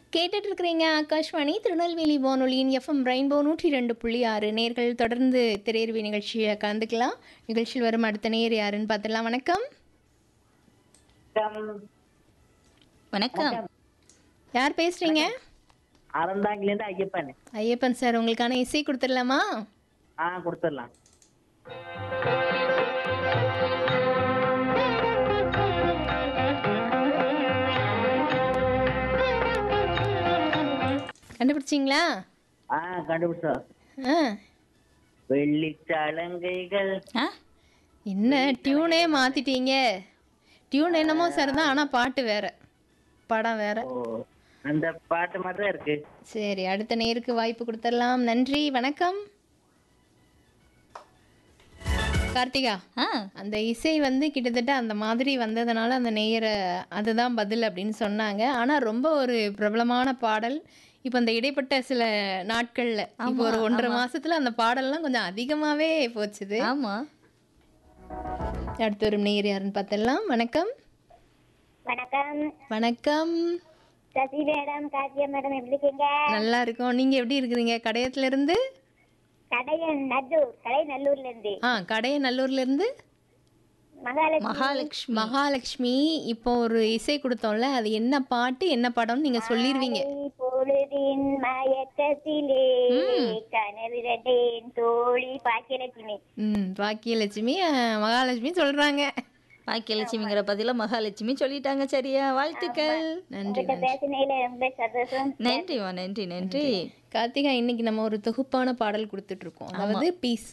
கேட்டுட்டு இருக்கிறீங்க ஆகாஷ்வாணி திருநெல்வேலி வானொலியின் எஃப்எம் ரெயின்போ நூற்றி ரெண்டு புள்ளி ஆறு நேர்கள் தொடர்ந்து திரையர்வி நிகழ்ச்சியை கலந்துக்கலாம் நிகழ்ச்சியில் வரும் அடுத்த நேர் யாருன்னு பார்த்துடலாம் வணக்கம் வணக்கம் யார் பேசுறீங்க அறந்தாங்கிலேருந்து ஐயப்பன் ஐயப்பன் சார் உங்களுக்கான இசை கொடுத்துடலாமா ஆ கொடுத்துடலாம் கண்டுபிடிச்சிங்களா ஆ கண்டுபிடிச்சோம் ஆ வெள்ளி சலங்கைகள் ஆ என்ன டியூனே மாத்திட்டீங்க டியூன் என்னமோ சார் தான் ஆனால் பாட்டு வேற படம் வேற ஓ அந்த பாட்டு மாதிரி தான் இருக்கு சரி அடுத்த நேருக்கு வாய்ப்பு கொடுத்துடலாம் நன்றி வணக்கம் கார்த்திகா ஆ அந்த இசை வந்து கிட்டத்தட்ட அந்த மாதிரி வந்ததுனால அந்த நேயரை அதுதான் பதில் அப்படின்னு சொன்னாங்க ஆனால் ரொம்ப ஒரு பிரபலமான பாடல் இப்போ அந்த இடைப்பட்ட சில நாட்கள்ல இப்போ ஒரு ஒன்றரை மாசத்துல அந்த பாடல்லாம் கொஞ்சம் அதிகமாவே போச்சுது ஆமா அடுத்த ஒரு நேயர் யாருன்னு பார்த்துடலாம் வணக்கம் வணக்கம் வணக்கம் சசி மேடம் கார்த்தியா மேடம் எப்படி இருக்கீங்க நல்லா இருக்கோம் நீங்க எப்படி இருக்கிறீங்க கடையத்துல இருந்து கடையன் நல்லூர் கடை நல்லூர்ல இருந்து ஆ கடைய நல்லூர்ல இருந்து மகாலட்சுமி மகாலட்சுமி மகாலட்சுமி இப்போ ஒரு இசை கொடுத்தோம்ல அது என்ன பாட்டு என்ன படம்னு நீங்க சொல்லிருவீங்க பொழுதின் மயக்கத்திலே கனவிரண்டேன் தோழி பாக்கியலட்சுமி ம் பாக்கியலட்சுமி அஹ், மகாலட்சுமி சொல்றாங்க பாக்கியலட்சுமிங்கிற பதில மகாலட்சுமி சொல்லிட்டாங்க சரியா வாழ்த்துக்கள் நன்றி உங்கள்கிட்ட பேசினையில ரொம்ப சந்தோஷம் நன்றிமா நன்றி நன்றி கார்த்திகா இன்னைக்கு நம்ம ஒரு தொகுப்பான பாடல் கொடுத்துட்டு இருக்கோம் அதாவது பி